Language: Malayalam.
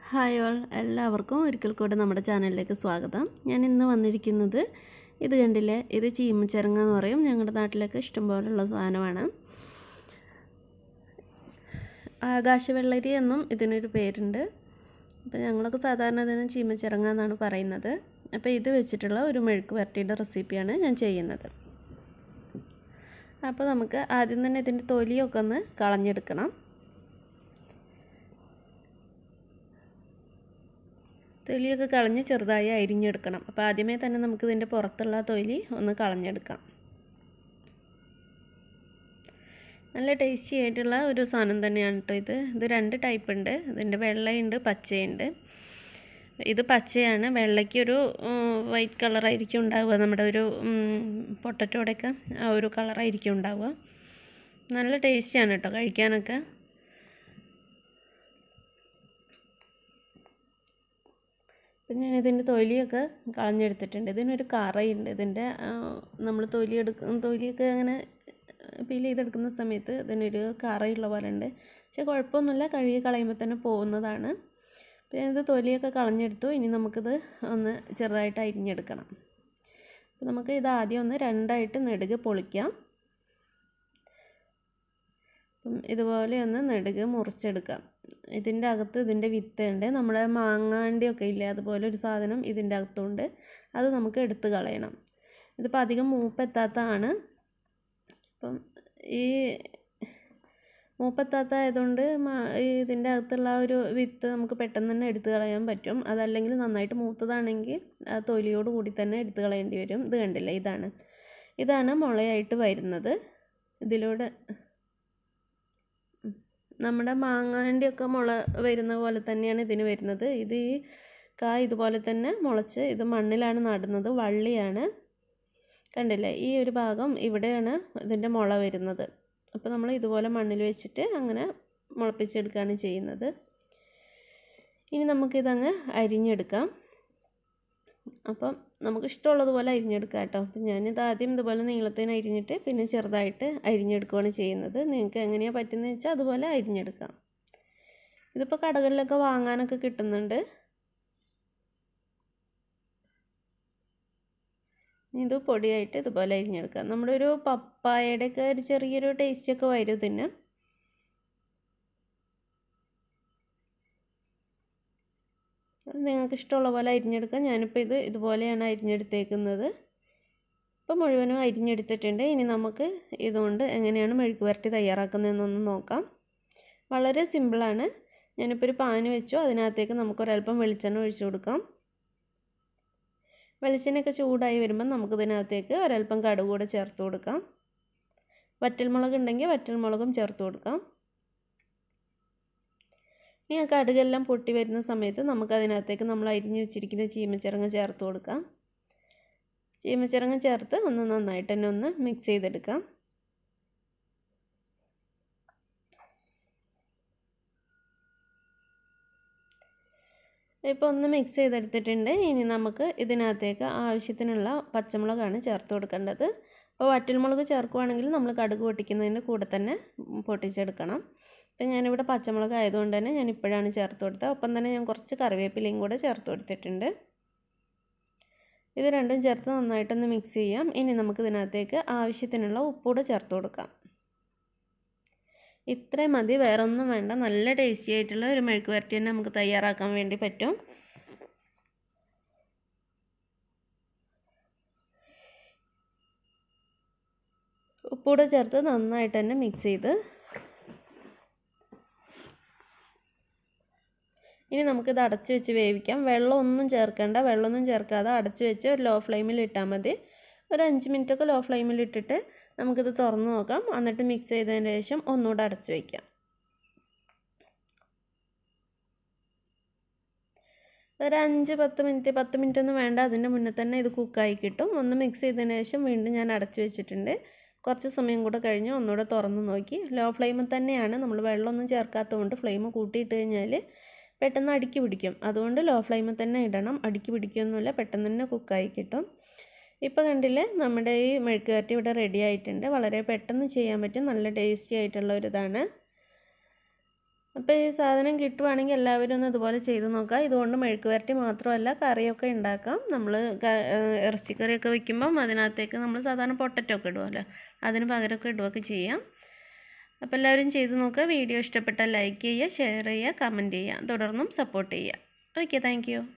ഹായ് ഓൾ എല്ലാവർക്കും ഒരിക്കൽ കൂടെ നമ്മുടെ ചാനലിലേക്ക് സ്വാഗതം ഞാൻ ഇന്ന് വന്നിരിക്കുന്നത് ഇത് കണ്ടില്ലേ ഇത് ചീമച്ചിറങ്ങ എന്ന് പറയും ഞങ്ങളുടെ നാട്ടിലൊക്കെ ഇഷ്ടംപോലെയുള്ള സാധനമാണ് ആകാശവെള്ളരി എന്നും ഇതിനൊരു പേരുണ്ട് അപ്പോൾ ഞങ്ങളൊക്കെ സാധാരണ ഇതിന് ചീമച്ചിറങ്ങ എന്നാണ് പറയുന്നത് അപ്പോൾ ഇത് വെച്ചിട്ടുള്ള ഒരു മെഴുക്ക് വരട്ടിയുടെ റെസിപ്പിയാണ് ഞാൻ ചെയ്യുന്നത് അപ്പോൾ നമുക്ക് ആദ്യം തന്നെ ഇതിൻ്റെ തൊലിയൊക്കെ ഒന്ന് കളഞ്ഞെടുക്കണം തൊലിയൊക്കെ കളഞ്ഞ് ചെറുതായി അരിഞ്ഞെടുക്കണം അപ്പോൾ ആദ്യമേ തന്നെ നമുക്ക് ഇതിൻ്റെ പുറത്തുള്ള തൊലി ഒന്ന് കളഞ്ഞെടുക്കാം നല്ല ടേസ്റ്റി ആയിട്ടുള്ള ഒരു സാധനം തന്നെയാണ് കേട്ടോ ഇത് ഇത് രണ്ട് ടൈപ്പ് ഉണ്ട് ഇതിൻ്റെ വെള്ളയുണ്ട് പച്ചയുണ്ട് ഇത് പച്ചയാണ് വെള്ളയ്ക്ക് ഒരു വൈറ്റ് കളറായിരിക്കും ഉണ്ടാവുക നമ്മുടെ ഒരു പൊട്ടറ്റോടെയൊക്കെ ആ ഒരു കളറായിരിക്കും ഉണ്ടാവുക നല്ല ടേസ്റ്റിയാണ് കേട്ടോ കഴിക്കാനൊക്കെ അപ്പം ഞാൻ ഇതിൻ്റെ തൊലിയൊക്കെ കളഞ്ഞെടുത്തിട്ടുണ്ട് ഇതിനൊരു കറയുണ്ട് ഇതിൻ്റെ നമ്മൾ തൊലി എടുക്കുന്ന തൊലിയൊക്കെ അങ്ങനെ പീൽ ചെയ്തെടുക്കുന്ന സമയത്ത് ഇതിനൊരു കറയുള്ള പോലെ ഉണ്ട് പക്ഷേ കുഴപ്പമൊന്നുമില്ല കഴുകി കളയുമ്പോൾ തന്നെ പോകുന്നതാണ് അപ്പോൾ ഞാനിത് തൊലിയൊക്കെ കളഞ്ഞെടുത്തു ഇനി നമുക്കിത് ഒന്ന് ചെറുതായിട്ട് അരിഞ്ഞെടുക്കണം അപ്പോൾ നമുക്ക് ഇത് ആദ്യം ഒന്ന് രണ്ടായിട്ട് നെടുകെ പൊളിക്കാം അപ്പം ഇതുപോലെ ഒന്ന് നെടുകെ മുറിച്ചെടുക്കാം ഇതിൻ്റെ അകത്ത് ഇതിൻ്റെ വിത്തുണ്ട് നമ്മുടെ മാങ്ങാണ്ടിയൊക്കെ ഇല്ലേ അതുപോലെ ഒരു സാധനം ഇതിൻ്റെ അകത്തുണ്ട് അത് നമുക്ക് എടുത്ത് കളയണം ഇതിപ്പോൾ അധികം മൂപ്പെത്താത്തതാണ് അപ്പം ഈ മൂപ്പെത്താത്ത ആയതുകൊണ്ട് ഇതിൻ്റെ അകത്തുള്ള ഒരു വിത്ത് നമുക്ക് പെട്ടെന്ന് തന്നെ എടുത്ത് കളയാൻ പറ്റും അതല്ലെങ്കിൽ നന്നായിട്ട് മൂത്തതാണെങ്കിൽ ആ തൊലിയോട് കൂടി തന്നെ എടുത്ത് കളയേണ്ടി വരും ഇത് കണ്ടില്ലേ ഇതാണ് ഇതാണ് മുളയായിട്ട് വരുന്നത് ഇതിലൂടെ നമ്മുടെ മാങ്ങാണ്ടിയൊക്കെ മുള വരുന്ന പോലെ തന്നെയാണ് ഇതിന് വരുന്നത് ഇത് ഈ കായ് ഇതുപോലെ തന്നെ മുളച്ച് ഇത് മണ്ണിലാണ് നടുന്നത് വള്ളിയാണ് കണ്ടില്ലേ ഈ ഒരു ഭാഗം ഇവിടെയാണ് ഇതിൻ്റെ മുള വരുന്നത് അപ്പോൾ നമ്മൾ ഇതുപോലെ മണ്ണിൽ വെച്ചിട്ട് അങ്ങനെ മുളപ്പിച്ചെടുക്കുകയാണ് ചെയ്യുന്നത് ഇനി നമുക്കിതങ്ങ് അരിഞ്ഞെടുക്കാം അപ്പം നമുക്ക് ഇഷ്ടമുള്ളതുപോലെ അരിഞ്ഞെടുക്കാം കേട്ടോ അപ്പം ഞാനിത് ആദ്യം ഇതുപോലെ നീളത്തിന് അരിഞ്ഞിട്ട് പിന്നെ ചെറുതായിട്ട് അരിഞ്ഞെടുക്കുകയാണ് ചെയ്യുന്നത് നിങ്ങൾക്ക് എങ്ങനെയാണ് പറ്റുന്നത് വെച്ചാൽ അതുപോലെ അരിഞ്ഞെടുക്കാം ഇതിപ്പോൾ കടകളിലൊക്കെ വാങ്ങാനൊക്കെ കിട്ടുന്നുണ്ട് ഇത് പൊടിയായിട്ട് ഇതുപോലെ അരിഞ്ഞെടുക്കാം നമ്മുടെ ഒരു പപ്പായയുടെയൊക്കെ ഒരു ചെറിയൊരു ടേസ്റ്റൊക്കെ വരും ഇതിന് നിങ്ങൾക്ക് ഇഷ്ടമുള്ള പോലെ അരിഞ്ഞെടുക്കാം ഞാനിപ്പോൾ ഇത് ഇതുപോലെയാണ് അരിഞ്ഞെടുത്തേക്കുന്നത് ഇപ്പോൾ മുഴുവനും അരിഞ്ഞെടുത്തിട്ടുണ്ട് ഇനി നമുക്ക് ഇതുകൊണ്ട് എങ്ങനെയാണ് മെഴുക്ക് വരട്ടി തയ്യാറാക്കുന്നതെന്നൊന്ന് നോക്കാം വളരെ സിമ്പിളാണ് ഞാനിപ്പോൾ ഒരു പാന് വെച്ചു അതിനകത്തേക്ക് നമുക്കൊരല്പം വെളിച്ചെണ്ണ ഒഴിച്ചു കൊടുക്കാം വെളിച്ചെണ്ണയൊക്കെ ചൂടായി വരുമ്പോൾ നമുക്കിതിനകത്തേക്ക് ഒരല്പം കടുക് കൂടെ ചേർത്ത് കൊടുക്കാം വറ്റൽമുളക് ഉണ്ടെങ്കിൽ വറ്റൽമുളകും ചേർത്ത് കൊടുക്കാം ഇനി ആ കടുകെല്ലാം പൊട്ടി വരുന്ന സമയത്ത് നമുക്കതിനകത്തേക്ക് നമ്മൾ അരിഞ്ഞു വെച്ചിരിക്കുന്ന ചീമച്ചിറങ്ങ ചേർത്ത് കൊടുക്കാം ചീമച്ചിറങ്ങ ചേർത്ത് ഒന്ന് നന്നായിട്ട് തന്നെ ഒന്ന് മിക്സ് ചെയ്തെടുക്കാം ഇപ്പോൾ ഒന്ന് മിക്സ് ചെയ്തെടുത്തിട്ടുണ്ട് ഇനി നമുക്ക് ഇതിനകത്തേക്ക് ആവശ്യത്തിനുള്ള പച്ചമുളകാണ് ചേർത്ത് കൊടുക്കേണ്ടത് അപ്പോൾ വറ്റൽമുളക് ചേർക്കുവാണെങ്കിൽ നമ്മൾ കടുക് പൊട്ടിക്കുന്നതിൻ്റെ കൂടെ തന്നെ പൊട്ടിച്ചെടുക്കണം ഇപ്പം ഞാനിവിടെ പച്ചമുളക് ആയതുകൊണ്ട് തന്നെ ഞാൻ ഇപ്പോഴാണ് ചേർത്ത് കൊടുത്തത് ഒപ്പം തന്നെ ഞാൻ കുറച്ച് കറിവേപ്പിലയും കൂടെ ചേർത്ത് കൊടുത്തിട്ടുണ്ട് ഇത് രണ്ടും ചേർത്ത് നന്നായിട്ടൊന്ന് മിക്സ് ചെയ്യാം ഇനി നമുക്ക് ഇതിനകത്തേക്ക് ആവശ്യത്തിനുള്ള ഉപ്പൂടെ ചേർത്ത് കൊടുക്കാം ഇത്രയും മതി വേറെ ഒന്നും വേണ്ട നല്ല ടേസ്റ്റി ആയിട്ടുള്ള ഒരു മെഴുക്ക് വരട്ടി തന്നെ നമുക്ക് തയ്യാറാക്കാൻ വേണ്ടി പറ്റും ഉപ്പൂടെ ചേർത്ത് നന്നായിട്ട് തന്നെ മിക്സ് ചെയ്ത് ഇനി നമുക്കിത് അടച്ച് വെച്ച് വേവിക്കാം വെള്ളമൊന്നും ചേർക്കേണ്ട വെള്ളമൊന്നും ചേർക്കാതെ അടച്ച് വെച്ച് ഒരു ലോ ഫ്ലെയിമിൽ ഇട്ടാൽ മതി ഒരു അഞ്ച് മിനിറ്റൊക്കെ ലോ ഫ്ലെയിമിൽ ഇട്ടിട്ട് നമുക്കിത് തുറന്ന് നോക്കാം എന്നിട്ട് മിക്സ് ചെയ്തതിന് ശേഷം ഒന്നുകൂടെ അടച്ച് വയ്ക്കാം ഒരു അഞ്ച് പത്ത് മിനിറ്റ് പത്ത് മിനിറ്റ് ഒന്നും വേണ്ട അതിൻ്റെ മുന്നേ തന്നെ ഇത് കുക്കായി കിട്ടും ഒന്ന് മിക്സ് ചെയ്തതിന് ശേഷം വീണ്ടും ഞാൻ അടച്ച് വെച്ചിട്ടുണ്ട് കുറച്ച് സമയം കൂടെ കഴിഞ്ഞ് ഒന്നുകൂടെ തുറന്ന് നോക്കി ലോ ഫ്ലെയിമിൽ തന്നെയാണ് നമ്മൾ വെള്ളമൊന്നും ചേർക്കാത്തതുകൊണ്ട് ഫ്ലെയിം കൂട്ടിയിട്ട് കഴിഞ്ഞാൽ പെട്ടെന്ന് അടുക്കി പിടിക്കും അതുകൊണ്ട് ലോ ഫ്ലെയിമിൽ തന്നെ ഇടണം അടുക്കി പിടിക്കുകയൊന്നുമില്ല പെട്ടെന്ന് തന്നെ കുക്കായി കിട്ടും ഇപ്പോൾ കണ്ടില്ലേ നമ്മുടെ ഈ മെഴുക്ക് വരട്ടി ഇവിടെ റെഡി ആയിട്ടുണ്ട് വളരെ പെട്ടെന്ന് ചെയ്യാൻ പറ്റും നല്ല ടേസ്റ്റി ആയിട്ടുള്ള ഒരു ഇതാണ് അപ്പോൾ ഈ സാധനം കിട്ടുവാണെങ്കിൽ എല്ലാവരും ഒന്ന് ഇതുപോലെ ചെയ്ത് നോക്കുക ഇതുകൊണ്ട് മെഴുക്ക് വരട്ടി മാത്രമല്ല കറിയൊക്കെ ഉണ്ടാക്കാം നമ്മൾ ഇറച്ചിക്കറിയൊക്കെ വെക്കുമ്പം അതിനകത്തേക്ക് നമ്മൾ സാധാരണ പൊട്ടറ്റോ ഒക്കെ ഇടുമല്ലോ അതിന് പകരമൊക്കെ ഇടുകയൊക്കെ ചെയ്യാം അപ്പോൾ എല്ലാവരും ചെയ്ത് നോക്കുക വീഡിയോ ഇഷ്ടപ്പെട്ടാൽ ലൈക്ക് ചെയ്യുക ഷെയർ ചെയ്യുക കമൻറ്റ് ചെയ്യുക തുടർന്നും സപ്പോർട്ട് ചെയ്യുക ഓക്കെ താങ്ക്